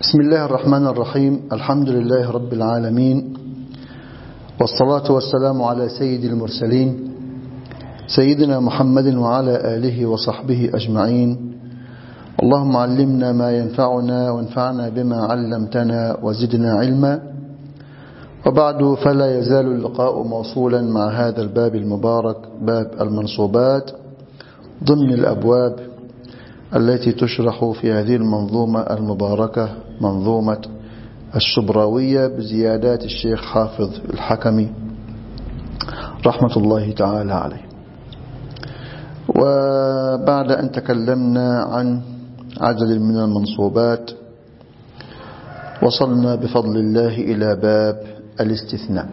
بسم الله الرحمن الرحيم الحمد لله رب العالمين والصلاة والسلام على سيد المرسلين سيدنا محمد وعلى آله وصحبه أجمعين اللهم علمنا ما ينفعنا وانفعنا بما علمتنا وزدنا علما وبعد فلا يزال اللقاء موصولا مع هذا الباب المبارك باب المنصوبات ضمن الأبواب التي تشرح في هذه المنظومة المباركة منظومة الشبراوية بزيادات الشيخ حافظ الحكمي رحمة الله تعالى عليه وبعد أن تكلمنا عن عدد من المنصوبات وصلنا بفضل الله إلى باب الاستثناء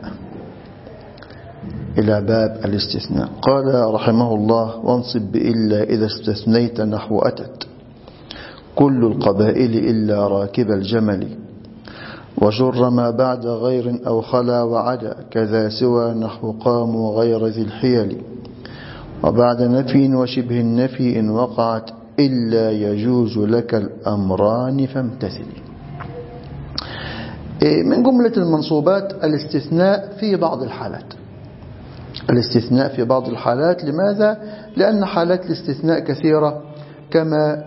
إلى باب الاستثناء قال رحمه الله وانصب بإلا إذا استثنيت نحو أتت كل القبائل إلا راكب الجمل وجر ما بعد غير أو خلا وعدا كذا سوى نحو قام غير ذي الحيل وبعد نفي وشبه النفي إن وقعت إلا يجوز لك الأمران فامتثل من جملة المنصوبات الاستثناء في بعض الحالات الاستثناء في بعض الحالات لماذا؟ لأن حالات الاستثناء كثيرة كما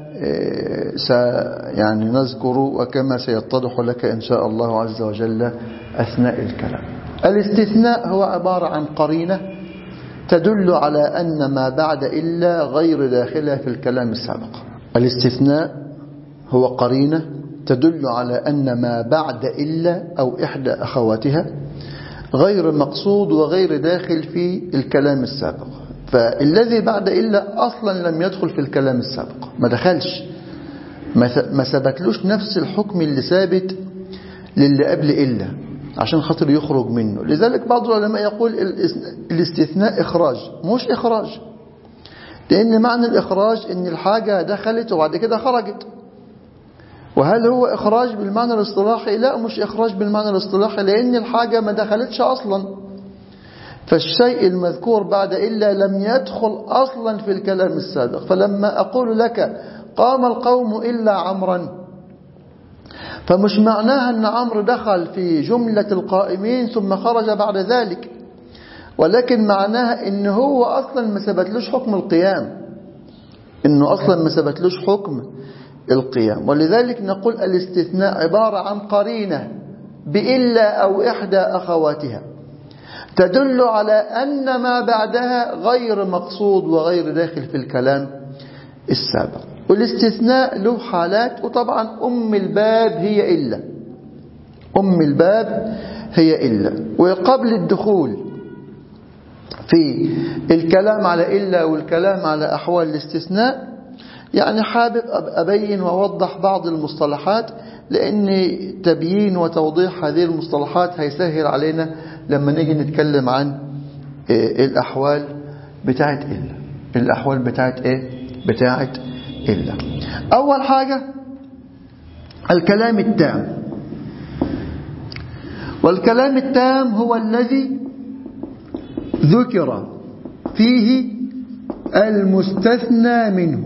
يعني نذكر وكما سيتضح لك إن شاء الله عز وجل أثناء الكلام الاستثناء هو عبارة عن قرينة تدل على أن ما بعد إلا غير داخلة في الكلام السابق الاستثناء هو قرينة تدل على أن ما بعد إلا أو إحدى أخواتها غير مقصود وغير داخل في الكلام السابق فالذي بعد إلا أصلا لم يدخل في الكلام السابق ما دخلش ما ثبتلوش نفس الحكم اللي ثابت للي قبل إلا عشان خاطر يخرج منه لذلك بعض العلماء يقول الاستثناء إخراج مش إخراج لأن معنى الإخراج إن الحاجة دخلت وبعد كده خرجت وهل هو إخراج بالمعنى الاصطلاحي لا مش إخراج بالمعنى الاصطلاحي لأن الحاجة ما دخلتش أصلا فالشيء المذكور بعد إلا لم يدخل أصلا في الكلام السابق فلما أقول لك قام القوم إلا عمرا فمش معناها أن عمرو دخل في جملة القائمين ثم خرج بعد ذلك ولكن معناها أن هو أصلا ما ثبتلوش حكم القيام أنه أصلا ما ثبتلوش حكم القيام ولذلك نقول الاستثناء عبارة عن قرينة بإلا أو إحدى أخواتها تدل على أن ما بعدها غير مقصود وغير داخل في الكلام السابق والاستثناء له حالات وطبعا أم الباب هي إلا أم الباب هي إلا وقبل الدخول في الكلام على إلا والكلام على أحوال الاستثناء يعني حابب أبين وأوضح بعض المصطلحات لأن تبيين وتوضيح هذه المصطلحات هيسهل علينا لما نيجي نتكلم عن الأحوال بتاعت إلا الأحوال بتاعت إيه بتاعت إلا أول حاجة الكلام التام والكلام التام هو الذي ذكر فيه المستثنى منه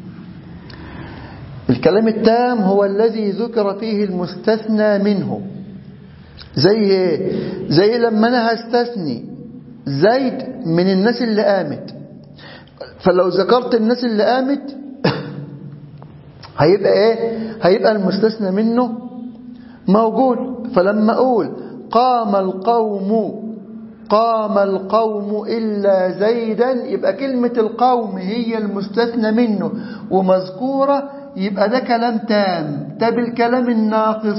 الكلام التام هو الذي ذكر فيه المستثنى منه زي زي لما انا هستثني زيد من الناس اللي قامت فلو ذكرت الناس اللي قامت هيبقى ايه هيبقى المستثنى منه موجود فلما اقول قام القوم قام القوم إلا زيدا يبقى كلمة القوم هي المستثنى منه ومذكورة يبقى ده كلام تام طب الكلام الناقص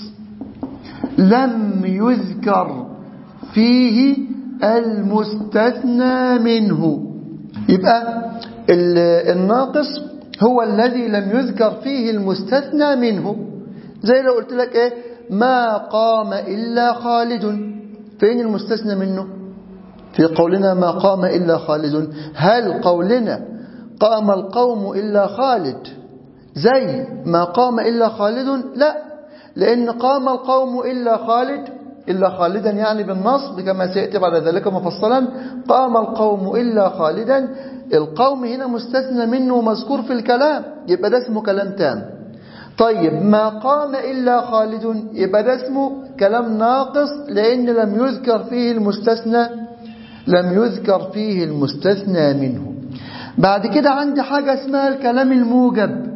لم يذكر فيه المستثنى منه يبقى الناقص هو الذي لم يذكر فيه المستثنى منه زي لو قلت لك ايه ما قام إلا خالد فين المستثنى منه في قولنا ما قام إلا خالد هل قولنا قام القوم إلا خالد زي ما قام إلا خالد لا لأن قام القوم إلا خالد إلا خالدا يعني بالنصب كما سيأتي بعد ذلك مفصلا قام القوم إلا خالدا القوم هنا مستثنى منه مذكور في الكلام يبقى ده اسمه كلام تام طيب ما قام إلا خالد يبقى ده اسمه كلام ناقص لأن لم يذكر فيه المستثنى لم يذكر فيه المستثنى منه بعد كده عندي حاجة اسمها الكلام الموجب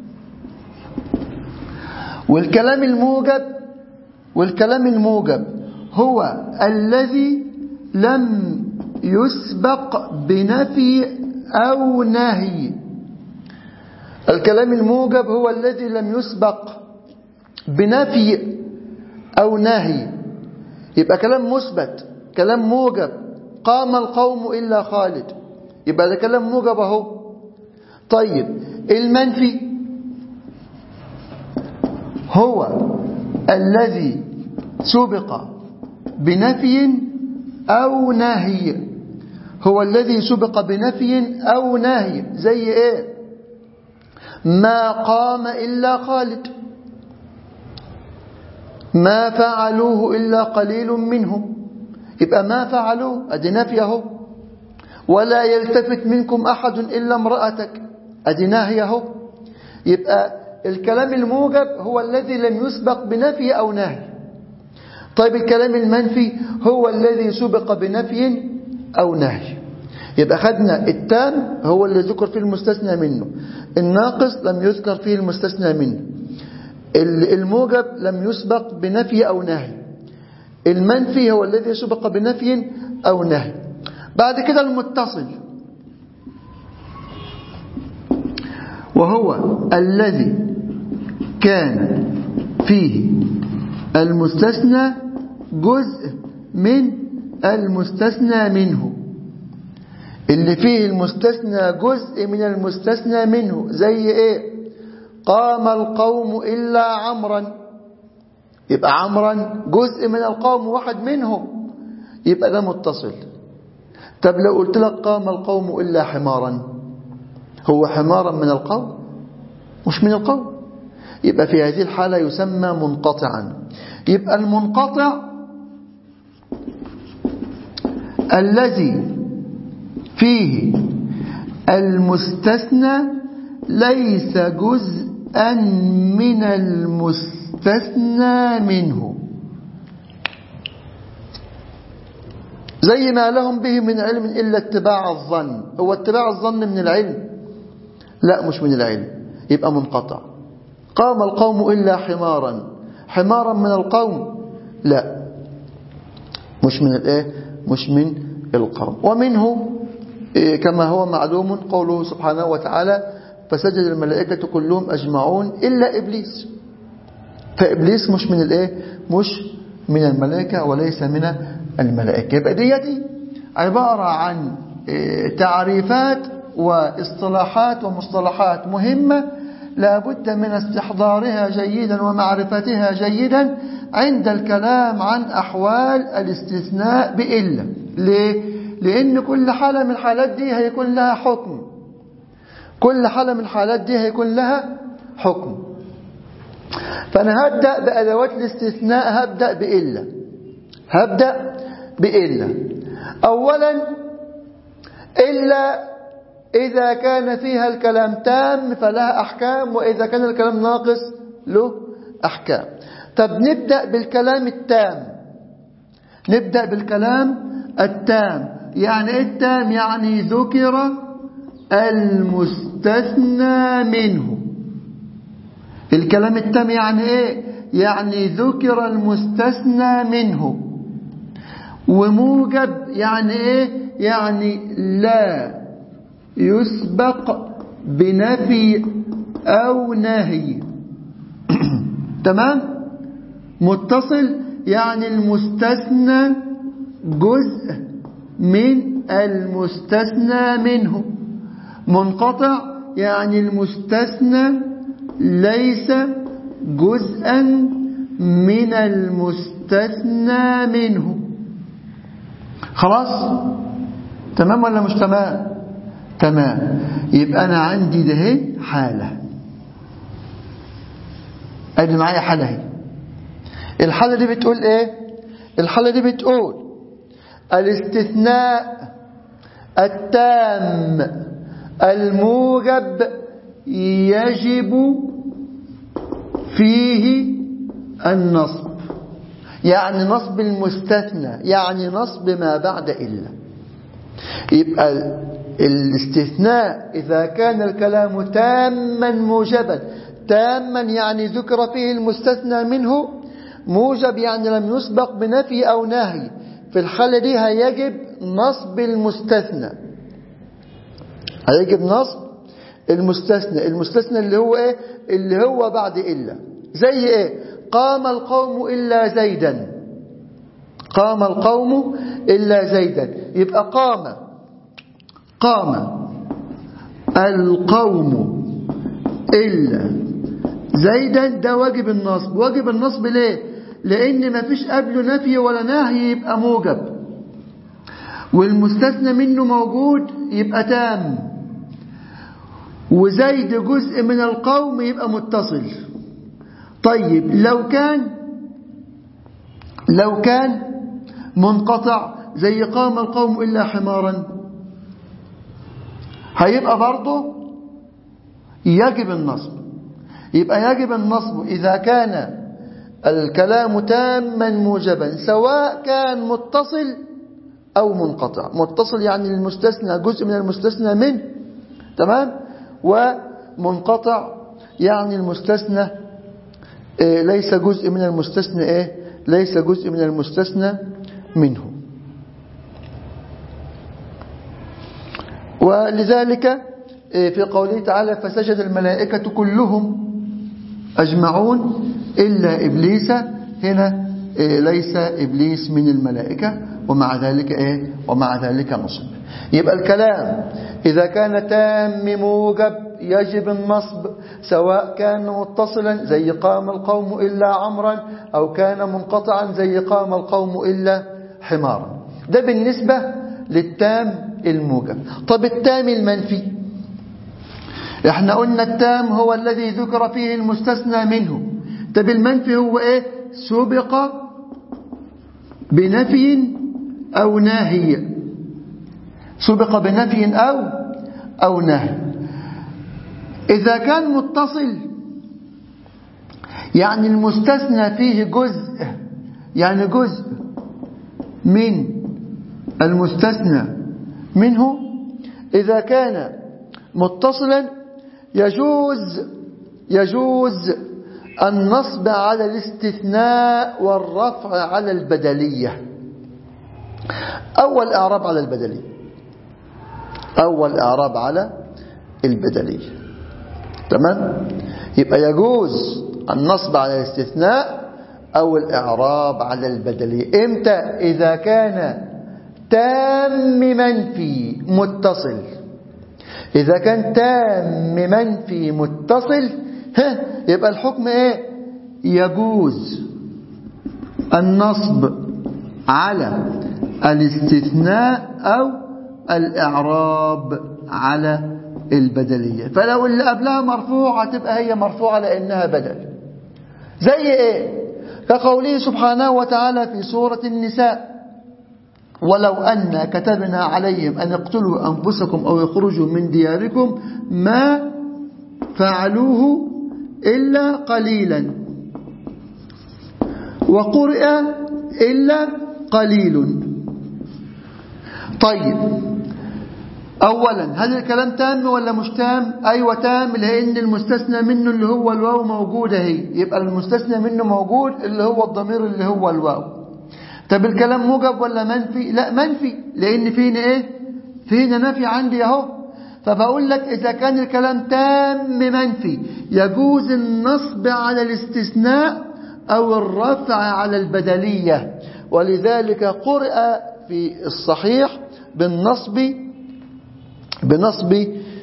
والكلام الموجب والكلام الموجب هو الذي لم يسبق بنفي أو نهي الكلام الموجب هو الذي لم يسبق بنفي أو نهي يبقى كلام مثبت كلام موجب قام القوم إلا خالد يبقى ده كلام موجب اهو طيب المنفي هو الذي سبق بنفي أو نهي هو الذي سبق بنفي أو نهي زي إيه ما قام إلا خالد ما فعلوه إلا قليل منهم يبقى ما فعلوه أدي نفي اهو ولا يلتفت منكم أحد إلا امرأتك أدي ناهي اهو يبقى الكلام الموجب هو الذي لم يسبق بنفي أو نهي طيب الكلام المنفي هو الذي سبق بنفي أو نهي يبقى خدنا التام هو اللي ذكر فيه المستثنى منه الناقص لم يذكر فيه المستثنى منه الموجب لم يسبق بنفي أو نهي المنفي هو الذي سبق بنفي أو نهي بعد كده المتصل وهو الذي كان فيه المستثنى جزء من المستثنى منه اللي فيه المستثنى جزء من المستثنى منه زي ايه قام القوم إلا عمرا يبقى عمرا جزء من القوم واحد منهم يبقى ده متصل طب لو قلت لك قام القوم إلا حمارا هو حمارا من القوم مش من القوم يبقى في هذه الحالة يسمى منقطعا يبقى المنقطع الذي فيه المستثنى ليس جزءا من المستثنى منه زي ما لهم به من علم إلا اتباع الظن هو اتباع الظن من العلم لا مش من العلم يبقى منقطع قام القوم إلا حمارا حمارا من القوم لا مش من الايه مش من القوم ومنه كما هو معلوم قوله سبحانه وتعالى فسجد الملائكة كلهم أجمعون إلا إبليس فإبليس مش من الإيه مش من الملائكة وليس من الملائكة يبقى ديتي عبارة عن تعريفات واصطلاحات ومصطلحات مهمة لا بد من استحضارها جيدا ومعرفتها جيدا عند الكلام عن أحوال الاستثناء بإلا ليه؟ لأن كل حالة من الحالات دي هيكون لها حكم كل حالة من الحالات دي هيكون لها حكم فأنا هبدأ بأدوات الاستثناء هبدأ بإلا هبدأ بإلا أولا إلا إذا كان فيها الكلام تام فلها أحكام وإذا كان الكلام ناقص له أحكام طب نبدأ بالكلام التام نبدأ بالكلام التام يعني إيه التام يعني ذكر المستثنى منه الكلام التام يعني ايه يعني ذكر المستثنى منه وموجب يعني ايه يعني لا يسبق بنفي او نهي تمام متصل يعني المستثنى جزء من المستثنى منه منقطع يعني المستثنى ليس جزءا من المستثنى منه خلاص تمام ولا مش تمام تمام يبقى أنا عندي ده حالة أدي معايا حالة هي الحالة دي بتقول إيه الحالة دي بتقول الاستثناء التام الموجب يجب فيه النصب يعني نصب المستثنى يعني نصب ما بعد إلا يبقى الاستثناء إذا كان الكلام تاما موجبا تاما يعني ذكر فيه المستثنى منه موجب يعني لم يسبق بنفي أو نهي في الحالة دي هيجب نصب المستثنى هيجب نصب المستثنى المستثنى اللي هو ايه اللي هو بعد إلا زي ايه قام القوم إلا زيدا قام القوم إلا زيدا يبقى قام قام القوم إلا زيدا ده واجب النصب واجب النصب ليه لأن ما فيش قبله نفي ولا نهي يبقى موجب والمستثنى منه موجود يبقى تام وزيد جزء من القوم يبقى متصل طيب لو كان لو كان منقطع زي قام القوم إلا حمارا هيبقى برضه يجب النصب يبقى يجب النصب إذا كان الكلام تاما موجبا سواء كان متصل أو منقطع متصل يعني المستثنى جزء من المستثنى منه تمام ومنقطع يعني المستثنى إيه ليس جزء من المستثنى إيه ليس جزء من المستثنى منه ولذلك في قوله تعالى فسجد الملائكة كلهم أجمعون إلا إبليس هنا ليس إبليس من الملائكة ومع ذلك إيه ومع ذلك نصب يبقى الكلام إذا كان تام موجب يجب النصب سواء كان متصلا زي قام القوم إلا عمرا أو كان منقطعا زي قام القوم إلا حمارا ده بالنسبة للتام الموجب طب التام المنفي احنا قلنا التام هو الذي ذكر فيه المستثنى منه طب المنفي هو ايه سبق بنفي او ناهي سبق بنفي او او نهي اذا كان متصل يعني المستثنى فيه جزء يعني جزء من المستثنى منه إذا كان متصلا يجوز يجوز النصب على الاستثناء والرفع على البدلية أول إعراب على البدلية أول إعراب على البدلية تمام يبقى يجوز النصب على الاستثناء أو الإعراب على البدلية إمتى إذا كان تام منفي متصل إذا كان تام منفي متصل ها يبقى الحكم إيه يجوز النصب على الاستثناء أو الإعراب على البدلية فلو اللي قبلها مرفوع هتبقى هي مرفوعة لأنها بدل زي إيه كقوله سبحانه وتعالى في سورة النساء ولو أن كتبنا عليهم أن اقتلوا أنفسكم أو يخرجوا من دياركم ما فعلوه إلا قليلا وقرئ إلا قليل طيب أولا هل الكلام تام ولا مش تام أيوة تام لأن المستثنى منه اللي هو الواو موجودة هي يبقى المستثنى منه موجود اللي هو الضمير اللي هو الواو طب الكلام موجب ولا منفي لا منفي لأن فينا إيه فينا نفي عندي أهو فبقول لك إذا كان الكلام تام منفي يجوز النصب على الاستثناء أو الرفع على البدلية ولذلك قرأ في الصحيح بالنصب بنصب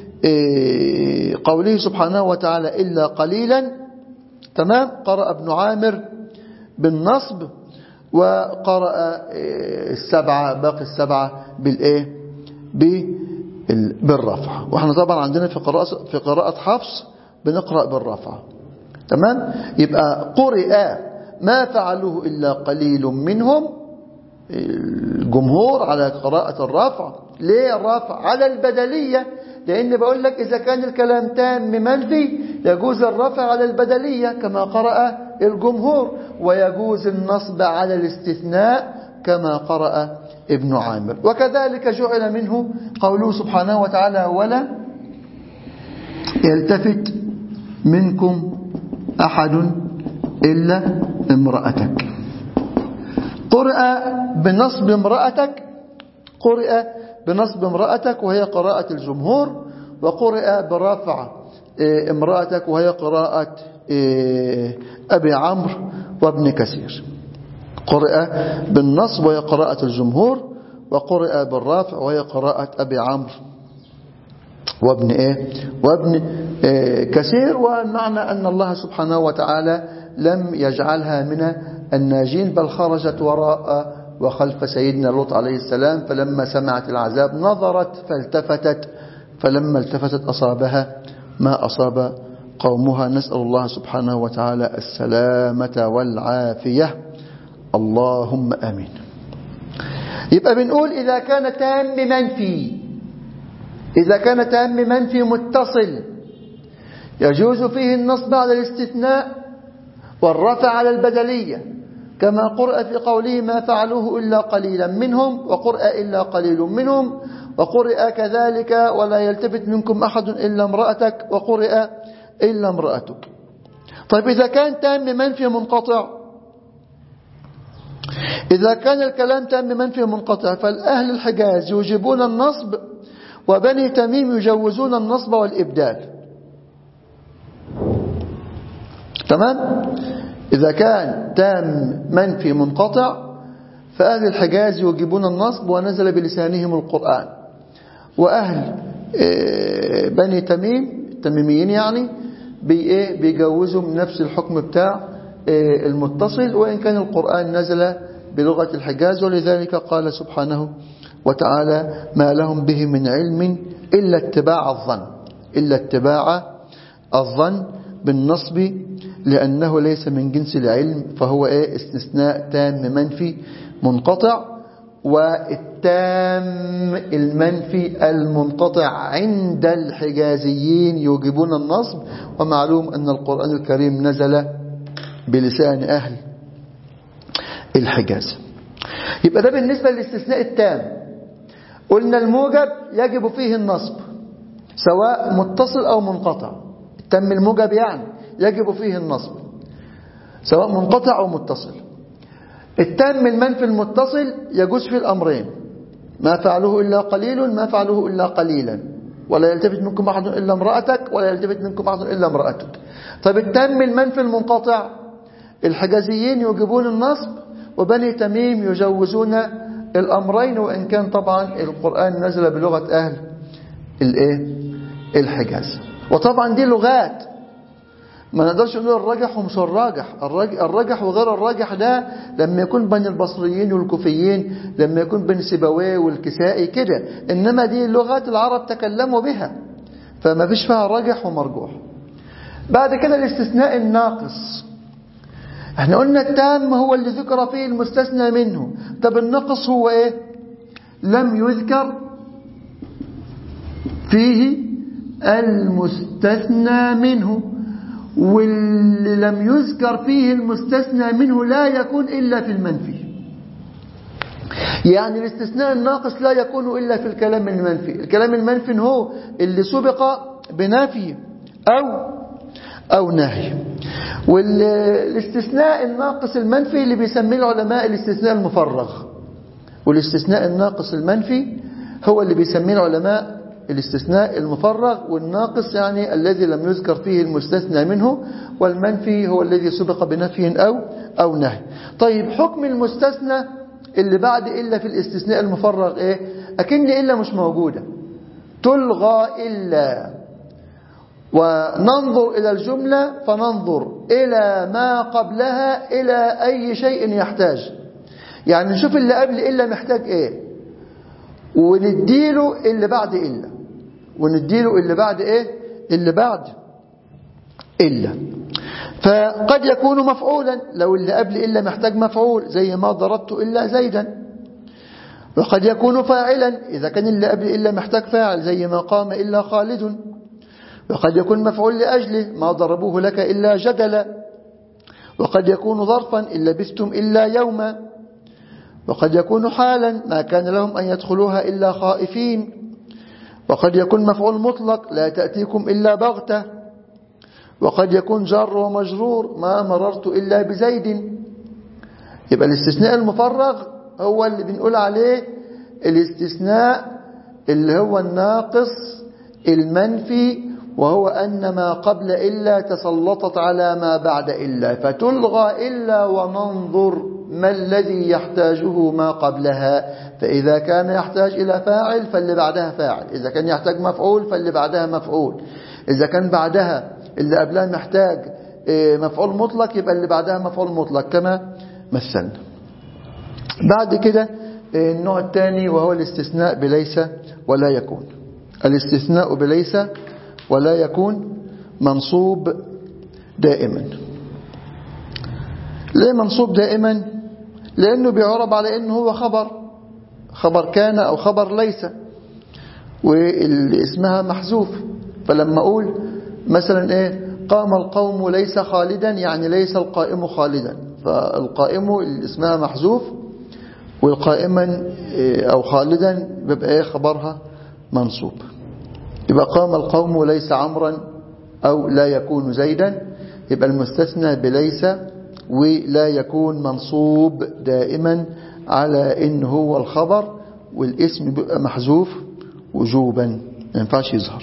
قوله سبحانه وتعالى إلا قليلا تمام قرأ ابن عامر بالنصب وقرأ السبعة باقي السبعة بالإيه بالرفع واحنا طبعا عندنا في قراءة في قراءة حفص بنقرأ بالرفع تمام يبقى قرئ ما فعلوه إلا قليل منهم الجمهور على قراءة الرفع ليه الرفع على البدلية لأن بقول لك إذا كان الكلام تام منفي يجوز الرفع على البدلية كما قرأ الجمهور ويجوز النصب على الاستثناء كما قرأ ابن عامر وكذلك جعل منه قوله سبحانه وتعالى ولا يلتفت منكم أحد إلا امرأتك قرأ بنصب امرأتك قرأ بنصب امرأتك وهي قراءة الجمهور وقرأ برفع إيه، امرأتك وهي قراءة إيه، أبي عمرو وابن كثير قرأ بالنصب وهي قراءة الجمهور وقرأ بالرافع وهي قراءة أبي عمرو وابن إيه وابن إيه كثير والمعنى أن الله سبحانه وتعالى لم يجعلها من الناجين بل خرجت وراء وخلف سيدنا لوط عليه السلام فلما سمعت العذاب نظرت فالتفتت فلما التفتت أصابها ما أصاب قومها نسأل الله سبحانه وتعالى السلامة والعافية اللهم أمين يبقى بنقول إذا كان تام منفي إذا كان تام منفي متصل يجوز فيه النصب على الاستثناء والرفع على البدلية كما قرأ في قوله ما فعلوه إلا قليلا منهم وقرأ إلا قليل منهم وقرأ كذلك ولا يلتفت منكم أحد إلا امرأتك وقرأ إلا امرأتك طيب إذا كان تام منفي منقطع إذا كان الكلام تام منفي منقطع فالأهل الحجاز يوجبون النصب وبني تميم يجوزون النصب والإبدال تمام إذا كان تام منفي منقطع فأهل الحجاز يوجبون النصب ونزل بلسانهم القرآن وأهل آه، بني تميم التميميين يعني بيجوزوا من نفس الحكم بتاع آه، المتصل وإن كان القرآن نزل بلغة الحجاز ولذلك قال سبحانه وتعالى ما لهم به من علم إلا اتباع الظن إلا اتباع الظن بالنصب لأنه ليس من جنس العلم فهو إيه استثناء تام منفي منقطع والتام المنفي المنقطع عند الحجازيين يوجبون النصب ومعلوم أن القرآن الكريم نزل بلسان أهل الحجاز يبقى ده بالنسبة للاستثناء التام قلنا الموجب يجب فيه النصب سواء متصل أو منقطع التم الموجب يعني يجب فيه النصب سواء منقطع أو متصل التام المنفي المتصل يجوز في الأمرين ما فعله إلا قليل ما فعله إلا قليلا ولا يلتفت منكم أحد إلا امرأتك ولا يلتفت منكم أحد إلا امرأتك طيب التام المنفي المنقطع الحجازيين يوجبون النصب وبني تميم يجوزون الأمرين وإن كان طبعا القرآن نزل بلغة أهل الإيه؟ الحجاز وطبعا دي لغات ما نقدرش نقول الراجح ومش الراجح الراجح وغير الراجح ده لما يكون بين البصريين والكوفيين لما يكون بين سيبويه والكسائي كده إنما دي لغات العرب تكلموا بها فما فيش فيها راجح ومرجوح بعد كده الاستثناء الناقص احنا قلنا التام هو اللي ذكر فيه المستثنى منه طب النقص هو ايه لم يذكر فيه المستثنى منه واللي لم يذكر فيه المستثنى منه لا يكون إلا في المنفي يعني الاستثناء الناقص لا يكون إلا في الكلام المنفي الكلام المنفي هو اللي سبق بنافي أو أو نهي والاستثناء الناقص المنفي اللي بيسميه العلماء الاستثناء المفرغ والاستثناء الناقص المنفي هو اللي بيسميه العلماء الاستثناء المفرغ والناقص يعني الذي لم يذكر فيه المستثنى منه والمنفي هو الذي سبق بنفي أو, أو نهي طيب حكم المستثنى اللي بعد إلا في الاستثناء المفرغ إيه أكن إلا مش موجودة تلغى إلا وننظر إلى الجملة فننظر إلى ما قبلها إلى أي شيء يحتاج يعني نشوف اللي قبل إلا محتاج إيه ونديله اللي بعد إلا ونديله اللي بعد إيه اللي بعد إلا فقد يكون مفعولا لو اللي قبل إلا محتاج مفعول زي ما ضربت إلا زيدا وقد يكون فاعلا إذا كان اللي قبل إلا محتاج فاعل زي ما قام إلا خالد وقد يكون مفعول لأجله ما ضربوه لك إلا جدلا وقد يكون ظرفا إن لبثتم إلا يوما وقد يكون حالا ما كان لهم أن يدخلوها إلا خائفين وقد يكون مفعول مطلق لا تأتيكم إلا بغتة وقد يكون جار ومجرور ما مررت إلا بزيد يبقى الاستثناء المفرغ هو اللي بنقول عليه الاستثناء اللي هو الناقص المنفي وهو أن ما قبل إلا تسلطت على ما بعد إلا فتلغى إلا وننظر ما الذي يحتاجه ما قبلها فإذا كان يحتاج إلى فاعل فاللي بعدها فاعل إذا كان يحتاج مفعول فاللي بعدها مفعول إذا كان بعدها اللي قبلها محتاج مفعول مطلق يبقى اللي بعدها مفعول مطلق كما مثلنا بعد كده النوع الثاني وهو الاستثناء بليس ولا يكون الاستثناء بليس ولا يكون منصوب دائما ليه منصوب دائما لأنه بيعرب على أنه هو خبر خبر كان أو خبر ليس واسمها محذوف فلما أقول مثلا إيه قام القوم ليس خالدا يعني ليس القائم خالدا فالقائم اسمها محذوف والقائما أو خالدا بيبقى إيه خبرها منصوب يبقى قام القوم ليس عمرا أو لا يكون زيدا يبقى المستثنى بليس ولا يكون منصوب دائما على إن هو الخبر والاسم بيبقى محذوف وجوبا ما ينفعش يظهر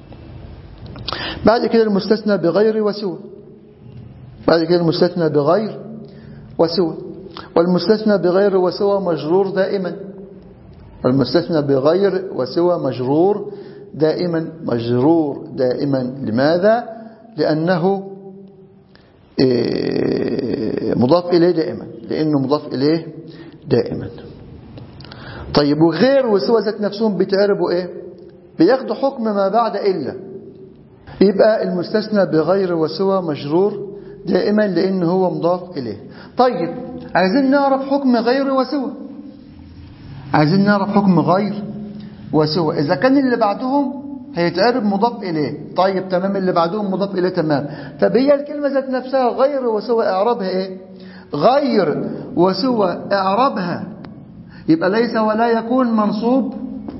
بعد كده المستثنى بغير وسوى بعد كده المستثنى بغير وسوى والمستثنى بغير وسوى مجرور دائما المستثنى بغير وسوى مجرور دائما مجرور دائما لماذا لأنه مضاف إليه دائما لأنه مضاف إليه دائما طيب وغير وسوى ذات نفسهم بيتعربوا إيه بياخدوا حكم ما بعد إلا يبقى المستثنى بغير وسوى مجرور دائما لأنه هو مضاف إليه طيب عايزين نعرف حكم غير وسوى عايزين نعرف حكم غير وسوى إذا كان اللي بعدهم هيتعرب مضاف إليه طيب تمام اللي بعدهم مضاف إليه تمام طب هي الكلمة ذات نفسها غير وسوى إعرابها إيه غير وسوى إعرابها يبقى ليس ولا يكون منصوب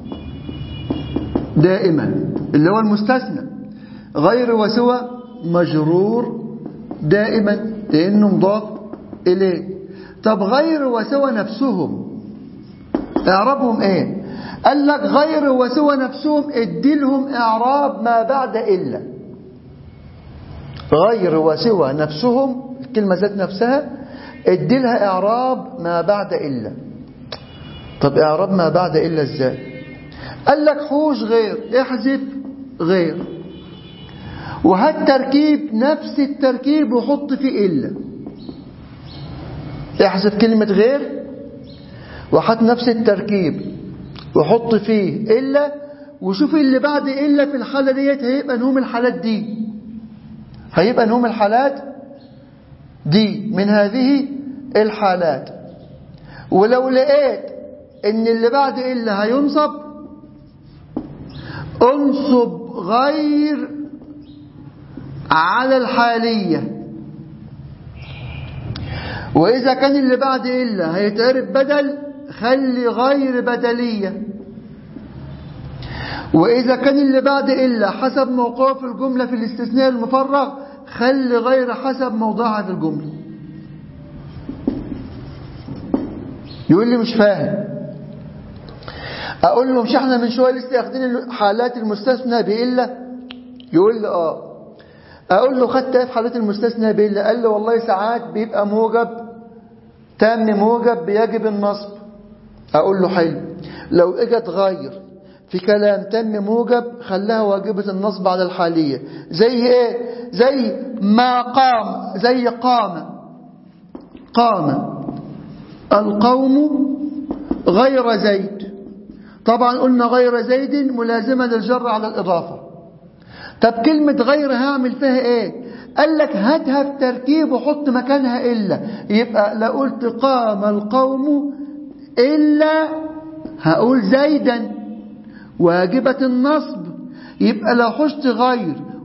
دائما اللي هو المستثنى غير وسوى مجرور دائما لأنه مضاف إليه طب غير وسوى نفسهم إعرابهم إيه قال لك غير وسوى نفسهم اديلهم إعراب ما بعد إلا غير وسوى نفسهم الكلمة ذات نفسها اديلها إعراب ما بعد إلا طب إعراب ما بعد إلا إزاي قال لك حوش غير احذف غير وهات تركيب نفس التركيب وحط فيه إلا احذف كلمة غير وحط نفس التركيب وحط فيه إلا وشوف اللي بعد إلا في الحالة ديت هيبقى نهم الحالات دي هيبقى نهم الحالات دي من هذه الحالات ولو لقيت ان اللي بعد إلا هينصب انصب غير على الحالية وإذا كان اللي بعد إلا هيتعرف بدل خلي غير بدلية وإذا كان اللي بعد إلا حسب موقعه في الجملة في الاستثناء المفرغ خلي غير حسب موضعها في الجملة يقول لي مش فاهم أقول له مش احنا من شوية لسه ياخدين حالات المستثنى بإلا يقول لي آه أقول له خدت في حالات المستثنى بإلا قال لي والله ساعات بيبقى موجب تام موجب بيجب النصب أقول له حلو لو اجت غير في كلام تم موجب خلاها واجبة النصب على الحالية زي ايه زي ما قام زي قام قام القوم غير زيد طبعا قلنا غير زيد ملازمة للجر على الإضافة طب كلمة غير هعمل فيها ايه قال لك هاتها في تركيب وحط مكانها إلا يبقى لا قلت قام القوم إلا هقول زيدا واجبة النصب يبقى لو حشت غير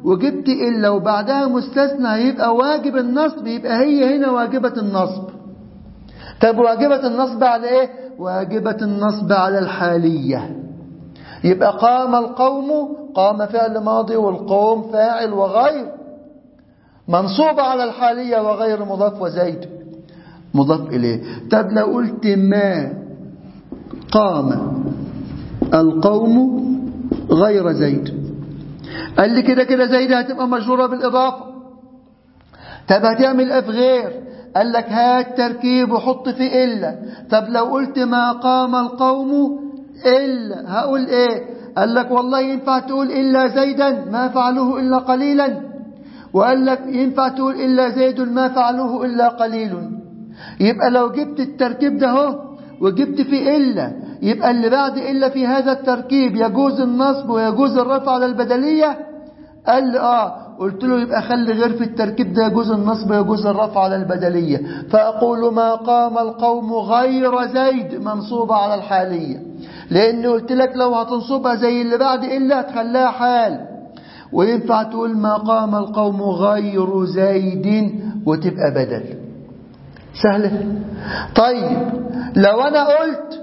وجبت إلا وبعدها مستثنى يبقى واجب النصب يبقى هي هنا واجبة النصب طب واجبة النصب على ايه واجبة النصب على الحالية يبقى قام القوم قام فعل ماضي والقوم فاعل وغير منصوب على الحالية وغير مضاف وزيد مضاف إليه طب لو قلت ما قام القوم غير زيد قال لي كده كده زيد هتبقى مجرورة بالإضافة طب هتعمل اف غير قال لك هات تركيب وحط فيه إلا طب لو قلت ما قام القوم إلا هقول إيه قال لك والله ينفع تقول إلا زيدا ما فعلوه إلا قليلا وقال لك ينفع تقول إلا زيد ما فعلوه إلا قليل يبقى لو جبت التركيب ده هو وجبت فيه إلا يبقى اللي بعد إلا في هذا التركيب يجوز النصب ويجوز الرفع على البدلية قال لي آه قلت له يبقى خلي غير في التركيب ده يجوز النصب ويجوز الرفع على البدلية فأقول ما قام القوم غير زيد منصوبة على الحالية لأن قلت لك لو هتنصبها زي اللي بعد إلا هتخليها حال وينفع تقول ما قام القوم غير زيد وتبقى بدل سهلة طيب لو أنا قلت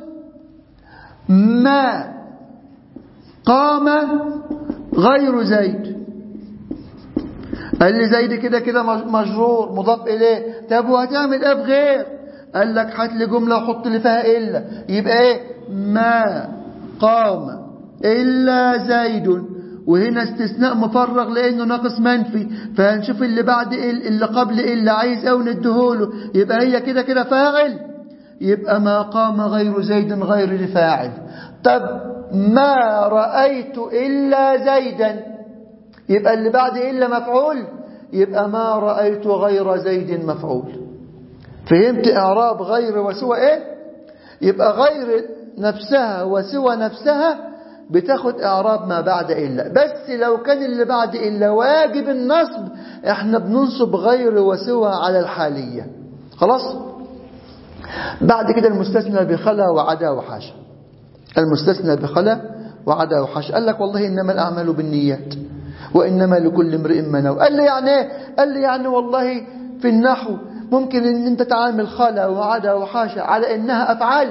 ما قام غير زيد قال لي زيد كده كده مجرور مضاف إليه طب وهتعمل ايه بغير قال لك هات لي جملة وحط لي فيها إلا يبقى ايه ما قام إلا زيد وهنا استثناء مفرغ لأنه ناقص منفي فهنشوف اللي بعد إل اللي قبل إلا عايز أو ندهوله يبقى هي كده كده فاعل يبقى ما قام غير زيد غير فاعل طب ما رأيت إلا زيدا يبقى اللي بعد إلا مفعول يبقى ما رأيت غير زيد مفعول فهمت إعراب غير وسوى إيه يبقى غير نفسها وسوى نفسها بتاخد إعراب ما بعد إلا بس لو كان اللي بعد إلا واجب النصب احنا بننصب غير وسوى على الحالية خلاص بعد كده المستثنى بخلا وعدا وحاشا المستثنى بخلا وعدا وحاشا قال لك والله إنما الأعمال بالنيات وإنما لكل امرئ ما نوى قال لي يعني ايه قال لي يعني والله في النحو ممكن ان انت تعامل خلا وعدا وحاشا على انها افعال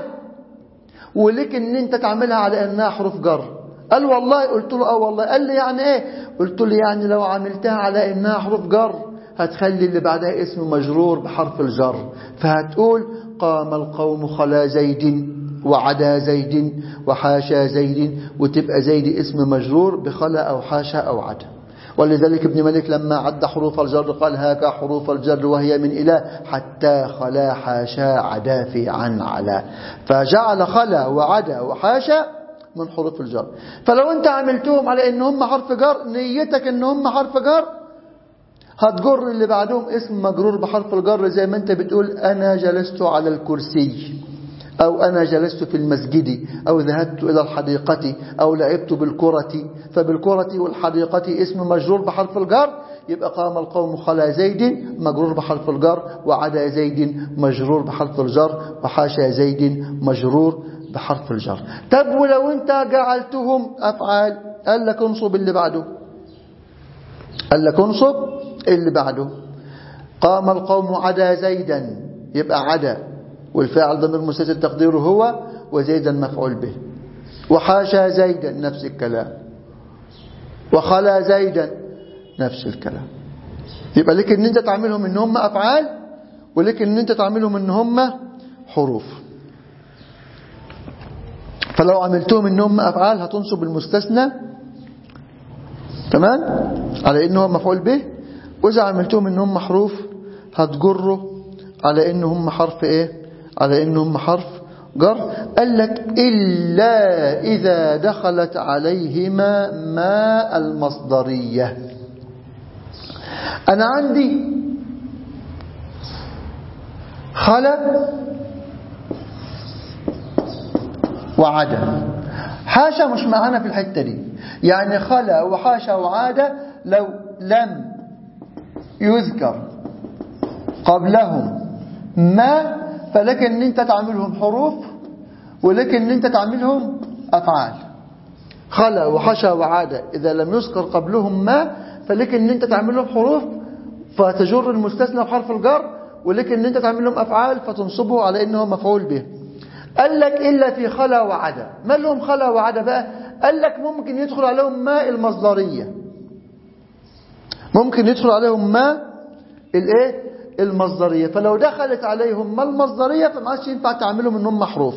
ولك ان انت تعملها على انها حروف جر قال والله قلت له اه والله قال لي يعني ايه قلت له يعني لو عملتها على انها حروف جر هتخلي اللي بعدها اسم مجرور بحرف الجر فهتقول قام القوم خلا زيد وعدا زيد وحاشا زيد وتبقى زيد اسم مجرور بخلا أو حاشا أو عدا ولذلك ابن مالك لما عد حروف الجر قال هاك حروف الجر وهي من إله حتى خلا حاشا عدا في عن على فجعل خلا وعدا وحاشا من حروف الجر فلو انت عملتهم على ان هم حرف جر نيتك ان هم حرف جر هتجر اللي بعدهم اسم مجرور بحرف الجر زي ما انت بتقول انا جلست على الكرسي أو أنا جلست في المسجد أو ذهبت إلى الحديقة أو لعبت بالكرة فبالكرة والحديقة اسم مجرور بحرف الجر يبقى قام القوم خلا زيد مجرور بحرف الجر وعدا زيد مجرور بحرف الجر وحاشا زيد مجرور بحرف الجر طب ولو انت جعلتهم أفعال قال لك انصب اللي بعده قال لك انصب اللي بعده قام القوم عدا زيدا يبقى عدا والفاعل ضمير مستتر تقديره هو وزيدا مفعول به وحاشا زيدا نفس الكلام وخلا زيدا نفس الكلام يبقى لك ان انت تعملهم ان هم افعال ولك ان انت تعملهم ان هم حروف فلو عملتهم ان هم افعال هتنصب المستثنى تمام على انه مفعول به واذا عملتهم ان هم حروف هتجره على ان هم حرف ايه على انهم حرف جر قال لك إلا إذا دخلت عليهما ما المصدرية أنا عندي خلق وعدا حاشا مش معانا في الحتة دي يعني خلا وحاشا وعادة لو لم يذكر قبلهم ما فلك ان انت تعملهم حروف ولك ان انت تعملهم افعال خلا وحشا وعادة اذا لم يذكر قبلهم ما فلك ان انت تعمل لهم حروف فتجر المستثنى بحرف الجر ولك ان انت تعمل لهم افعال فتنصبه على انه مفعول به قال لك الا في خلا وعدا ما لهم خلا وعدا بقى قال لك ممكن يدخل عليهم ما المصدريه ممكن يدخل عليهم ما الايه المصدريه فلو دخلت عليهم ما المصدريه فما عادش ينفع تعملهم ان هم حروف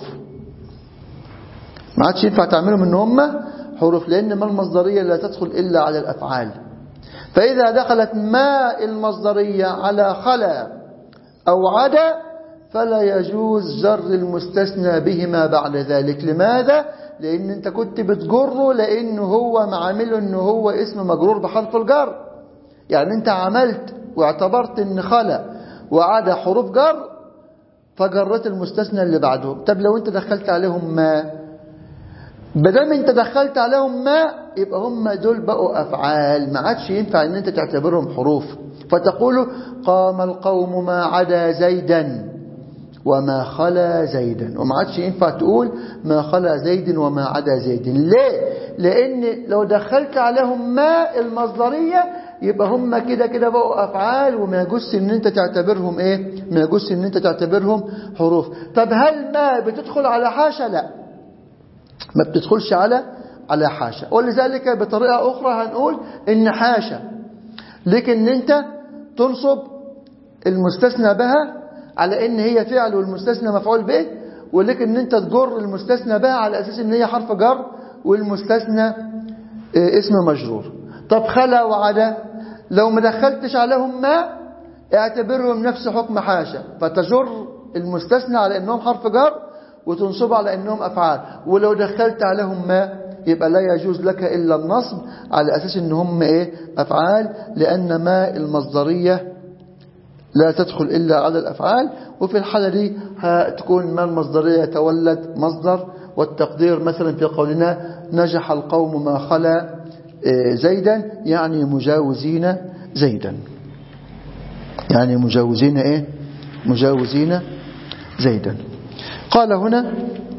ما عادش ينفع تعملهم ان هم حروف لان ما المصدريه لا تدخل الا على الافعال فاذا دخلت ما المصدريه على خلا او عدا فلا يجوز جر المستثنى بهما بعد ذلك لماذا لان انت كنت بتجره لانه هو معامله انه هو اسم مجرور بحرف الجر يعني انت عملت واعتبرت ان خلا وعدا حروف جر فجرت المستثنى اللي بعده طب لو انت دخلت عليهم ما بدل انت دخلت عليهم ما يبقى هم دول بقوا افعال ما عادش ينفع ان انت تعتبرهم حروف فتقول قام القوم ما عدا زيدا وما خلا زيدا وما عادش ينفع تقول ما خلا زيد وما عدا زيد ليه لان لو دخلت عليهم ما المصدريه يبقى هم كده كده بقوا افعال وما يجوز ان انت تعتبرهم ايه ما يجوز ان انت تعتبرهم حروف طب هل ما بتدخل على حاشا لا ما بتدخلش على على حاشا ولذلك بطريقه اخرى هنقول ان حاشا لكن انت تنصب المستثنى بها على ان هي فعل والمستثنى مفعول به ولكن ان انت تجر المستثنى بها على اساس ان هي حرف جر والمستثنى اسم مجرور طب خلا وعدا لو ما دخلتش عليهم ما اعتبرهم نفس حكم حاشا فتجر المستثنى على انهم حرف جر وتنصب على انهم افعال ولو دخلت عليهم ما يبقى لا يجوز لك الا النصب على اساس ان هم ايه افعال لان ما المصدريه لا تدخل الا على الافعال وفي الحاله دي هتكون ما المصدريه يتولد مصدر والتقدير مثلا في قولنا نجح القوم ما خلا زيدا يعني مجاوزين زيدا يعني مجاوزين ايه مجاوزين زيدا قال هنا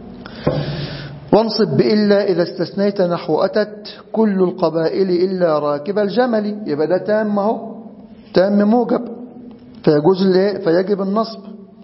وانصب بإلا إذا استثنيت نحو أتت كل القبائل إلا راكب الجمل يبقى ده تام اهو تام موجب فيجوز الايه فيجب النصب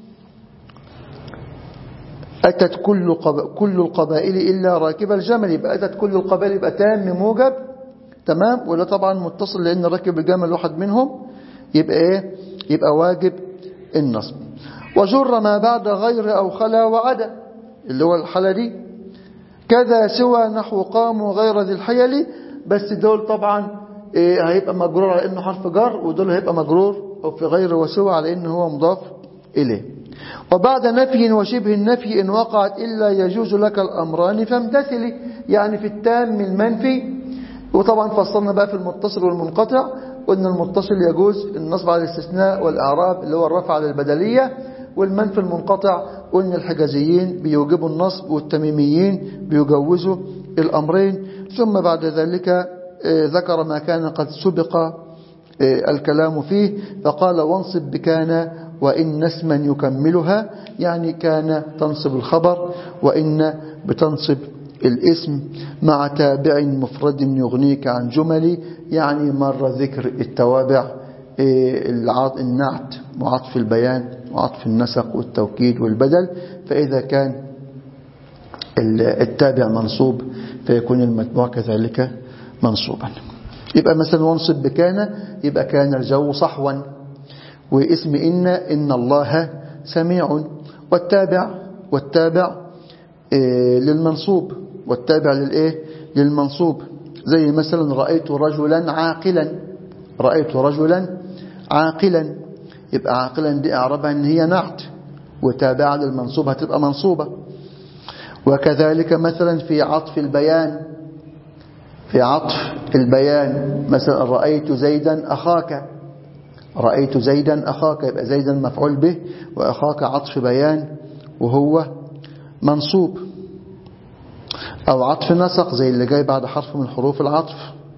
أتت كل قب... كل القبائل إلا راكب الجمل يبقى أتت كل القبائل يبقى تام موجب تمام ولا طبعا متصل لأن راكب الجمل واحد منهم يبقى إيه يبقى واجب النصب وجر ما بعد غير أو خلا وعدا اللي هو الحالة دي كذا سوى نحو قام غير ذي الحيل بس دول طبعا إيه هيبقى مجرور على انه حرف جر ودول هيبقى مجرور او في غير وسوى على انه هو مضاف اليه وبعد نفي وشبه النفي ان وقعت الا يجوز لك الامران فامتثلي يعني في التام المنفي وطبعا فصلنا بقى في المتصل والمنقطع قلنا المتصل يجوز النصب على الاستثناء والاعراب اللي هو الرفع على البدليه والمنفي المنقطع قلنا الحجازيين بيوجبوا النصب والتميميين بيجوزوا الأمرين ثم بعد ذلك ذكر ما كان قد سبق الكلام فيه فقال وانصب بكان وإن اسما يكملها يعني كان تنصب الخبر وإن بتنصب الاسم مع تابع مفرد يغنيك عن جمل يعني مر ذكر التوابع النعت وعطف البيان وعطف النسق والتوكيد والبدل فإذا كان التابع منصوب فيكون المتبوع كذلك منصوبا يبقى مثلا وانصب بكان يبقى كان الجو صحوا واسم إن إن الله سميع والتابع والتابع للمنصوب والتابع للإيه للمنصوب زي مثلا رأيت رجلا عاقلا رأيت رجلا عاقلا يبقى عاقلا دي اعربها ان هي نعت وتابعة للمنصوب هتبقى منصوبة وكذلك مثلا في عطف البيان في عطف البيان مثلا رأيت زيدا أخاك رأيت زيدا أخاك يبقى زيدا مفعول به وأخاك عطف بيان وهو منصوب أو عطف نسق زي اللي جاي بعد حرف من حروف العطف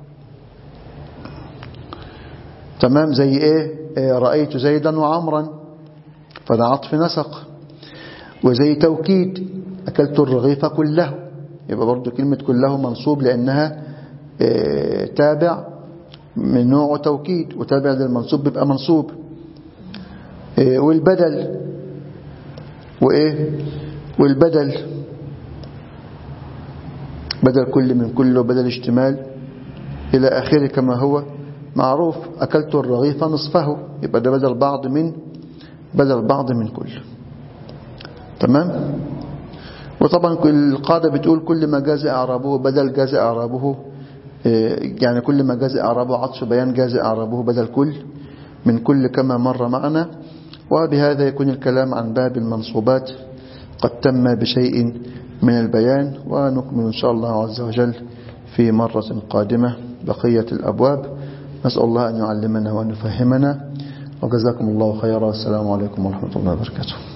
تمام زي ايه, إيه رأيت زيدا وعمرا فده عطف نسق وزي توكيد أكلت الرغيف كله يبقى برضو كلمة كله منصوب لأنها إيه تابع من نوع توكيد وتابع للمنصوب بيبقى منصوب إيه والبدل وإيه والبدل بدل كل من كل وبدل اشتمال إلى آخره كما هو معروف أكلت الرغيف نصفه يبقى ده بدل بعض من بدل بعض من كل تمام وطبعا القاعدة بتقول كل ما جاز إعرابه بدل جاز إعرابه يعني كل ما جاز إعرابه عطف بيان جاز إعرابه بدل كل من كل كما مر معنا وبهذا يكون الكلام عن باب المنصوبات قد تم بشيء من البيان ونكمل إن شاء الله عز وجل في مرة قادمة بقية الأبواب نسأل الله أن يعلمنا وأن يفهمنا وجزاكم الله خيرا والسلام عليكم ورحمة الله وبركاته